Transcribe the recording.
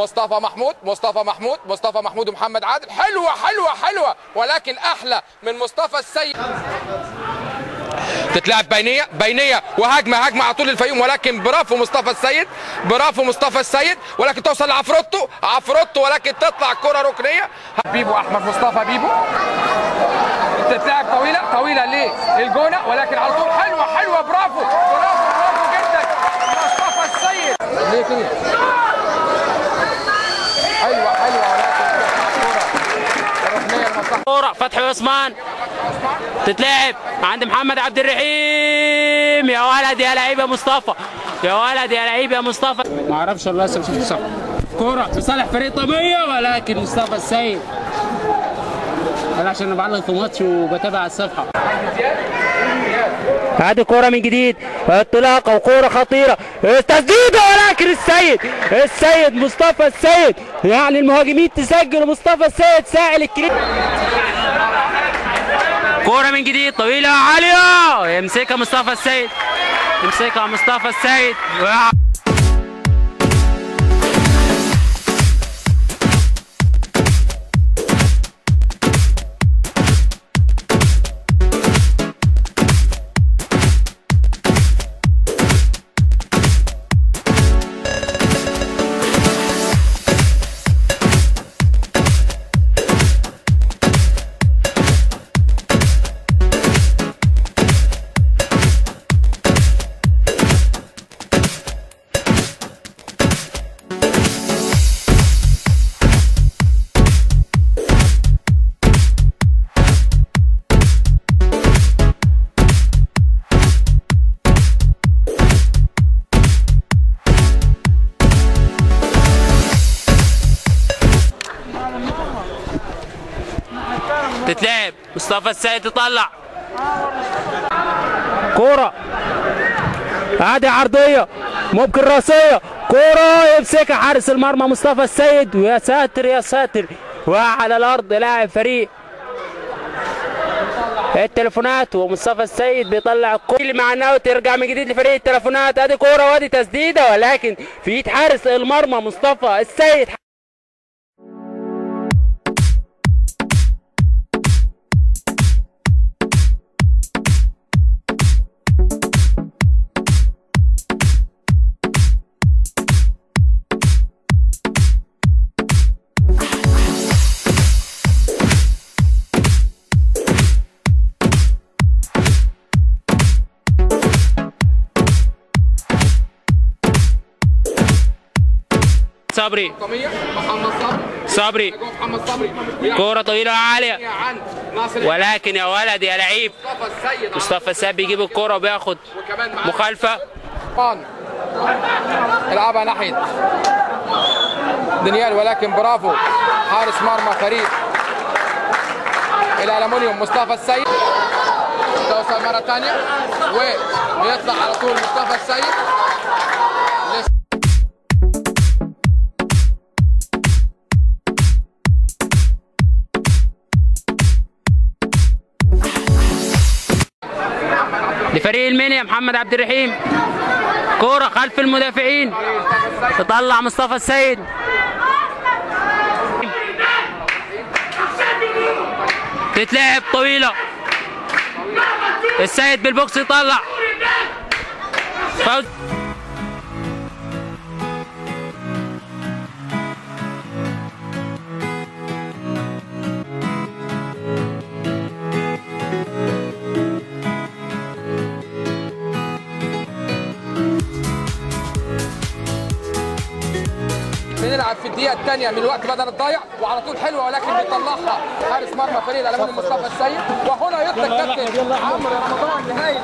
مصطفى محمود مصطفى محمود مصطفى محمود ومحمد عادل حلوه حلوه حلوه ولكن احلى من مصطفى السيد تتلعب بينيه بينيه وهجمه هجمه على طول الفيوم ولكن برافو مصطفى السيد برافو مصطفى السيد ولكن توصل لعفروتو عفروتو ولكن تطلع كره ركنيه بيبو احمد مصطفى بيبو تتلعب طويله طويله للجونه ولكن على طول حلوه حلوه برافو برافو برافو جدا مصطفى السيد ليه كده حلوه حلوه ولكن كره ركنيه لمصلحه كورة فتحي عثمان تتلعب عند محمد عبد الرحيم يا ولد يا لعيب يا مصطفى يا ولد يا لعيب يا مصطفى ما اعرفش والله لسه شفت صح كورة لصالح فريق طبية ولكن مصطفى السيد انا عشان انا بعلق في ماتش وبتابع على الصفحة هذه كورة من جديد انطلاقة وكورة خطيرة تسديدة ولكن السيد السيد مصطفى السيد يعني المهاجمين تسجل مصطفى السيد ساعل الكريم كورة من جديد طويلة عالية يمسكها مصطفى السيد يمسكها مصطفى السيد ويع- تتلعب مصطفى السيد تطلع كورة عادي عرضية ممكن راسية كورة يمسكها حارس المرمى مصطفى السيد ويا ساتر يا ساتر وعلى الأرض لاعب فريق التليفونات ومصطفى السيد بيطلع الكورة اللي معناه ترجع من جديد لفريق التليفونات ادي كورة وادي تسديدة ولكن في ايد حارس المرمى مصطفى السيد صبري رقميه محمد صبري صبري محمد صبري كورة طويلة عالية عن ناصر ولكن يا ولد يا لعيب مصطفى السيد مصطفى السيد بيجيب الكورة وبياخد وكمان معاه مخالفة طبعاً. يلعبها ناحية دانيال ولكن برافو حارس مرمى فريق الألمونيوم مصطفى السيد توصل مرة ثانية ويطلع على طول مصطفى السيد لس- لفريق المنيا محمد عبد الرحيم كورة خلف المدافعين تطلع مصطفى السيد تتلعب طويلة السيد بالبوكس يطلع فوز بنلعب في الدقيقة الثانية من الوقت بدل الضايع وعلى طول حلوة ولكن بيطلعها حارس مرمى فريق الألمونيوم مصطفى السيد وهنا يطلق كابتن عمرو رمضان نهاية